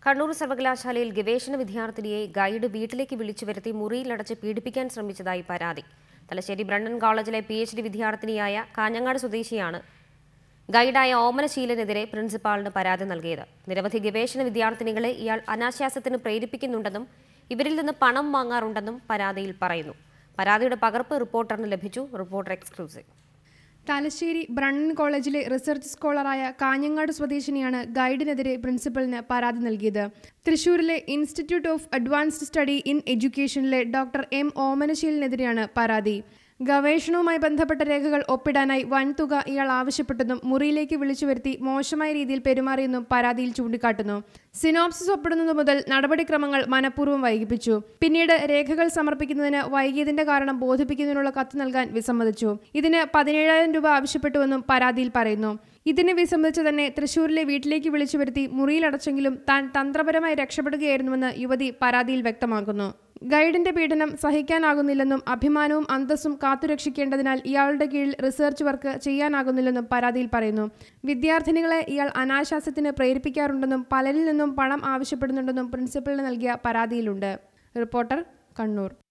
കണ്ണൂർ സർവകലാശാലയിൽ ഗവേഷണ വിദ്യാർത്ഥിനിയെ ഗൈഡ് വീട്ടിലേക്ക് വിളിച്ചു വരുത്തി മുറിയിലടച്ച് പീഡിപ്പിക്കാൻ ശ്രമിച്ചതായി പരാതി തലശ്ശേരി ബ്രണ്ണൻ കോളേജിലെ പി എച്ച് ഡി വിദ്യാർത്ഥിനിയായ കാഞ്ഞങ്ങാട് സ്വദേശിയാണ് ഗൈഡായ ഓമനശീലനെതിരെ പ്രിൻസിപ്പാളിന് പരാതി നൽകിയത് നിരവധി ഗവേഷണ വിദ്യാർത്ഥിനികളെ ഇയാൾ അനാശാസ്യത്തിന് പ്രേരിപ്പിക്കുന്നുണ്ടെന്നും ഇവരിൽ നിന്ന് പണം വാങ്ങാറുണ്ടെന്നും പരാതിയിൽ പറയുന്നു പരാതിയുടെ പകർപ്പ് റിപ്പോർട്ടറിന് ലഭിച്ചു റിപ്പോർട്ടർ എക്സ്ക്ലൂസീവ് തലശ്ശേരി ബ്രണ്ണൻ കോളേജിലെ റിസർച്ച് സ്കോളറായ കാഞ്ഞങ്ങാട് സ്വദേശിനിയാണ് ഗൈഡിനെതിരെ പ്രിൻസിപ്പലിന് പരാതി നൽകിയത് തൃശൂരിലെ institute of advanced study in എഡ്യൂക്കേഷനിലെ ഡോക്ടർ എം ഓമനശീലിനെതിരെയാണ് പരാതി ഗവേഷണവുമായി ബന്ധപ്പെട്ട രേഖകൾ ഒപ്പിടാനായി വൻതുക ഇയാൾ ആവശ്യപ്പെട്ടെന്നും മുറിയിലേക്ക് വിളിച്ചു വരുത്തി മോശമായ രീതിയിൽ പെരുമാറിയെന്നും പരാതിയിൽ ചൂണ്ടിക്കാട്ടുന്നു സിനോപ്സിസ് ഒപ്പിടുന്നത് മുതൽ നടപടിക്രമങ്ങൾ മനഃപൂർവ്വം വൈകിപ്പിച്ചു പിന്നീട് രേഖകൾ സമർപ്പിക്കുന്നതിന് വൈകിയതിന്റെ കാരണം ബോധിപ്പിക്കുന്നതിനുള്ള കത്ത് നൽകാൻ വിസമ്മതിച്ചു ഇതിന് പതിനേഴായിരം രൂപ ആവശ്യപ്പെട്ടുവെന്നും പരാതിയിൽ പറയുന്നു ഇതിനെ വിസമ്മതിച്ച് തന്നെ തൃശൂരിലെ വീട്ടിലേക്ക് വിളിച്ചു വരുത്തി മുറിയിലടച്ചെങ്കിലും താൻ തന്ത്രപരമായി രക്ഷപ്പെടുകയായിരുന്നുവെന്ന് യുവതി പരാതിയിൽ വ്യക്തമാക്കുന്നു ഗൈഡിന്റെ പീഡനം സഹിക്കാനാകുന്നില്ലെന്നും അഭിമാനവും അന്തസ്സും കാത്തുരക്ഷിക്കേണ്ടതിനാൽ ഇയാളുടെ കീഴിൽ റിസർച്ച് വർക്ക് ചെയ്യാനാകുന്നില്ലെന്നും പരാതിയിൽ പറയുന്നു വിദ്യാർത്ഥിനികളെ ഇയാൾ അനാശാസ്യത്തിന് പ്രേരിപ്പിക്കാറുണ്ടെന്നും പലരിൽ നിന്നും പണം ആവശ്യപ്പെടുന്നുണ്ടെന്നും പ്രിൻസിപ്പലിന് നൽകിയ പരാതിയിലുണ്ട് റിപ്പോർട്ടർ കണ്ണൂർ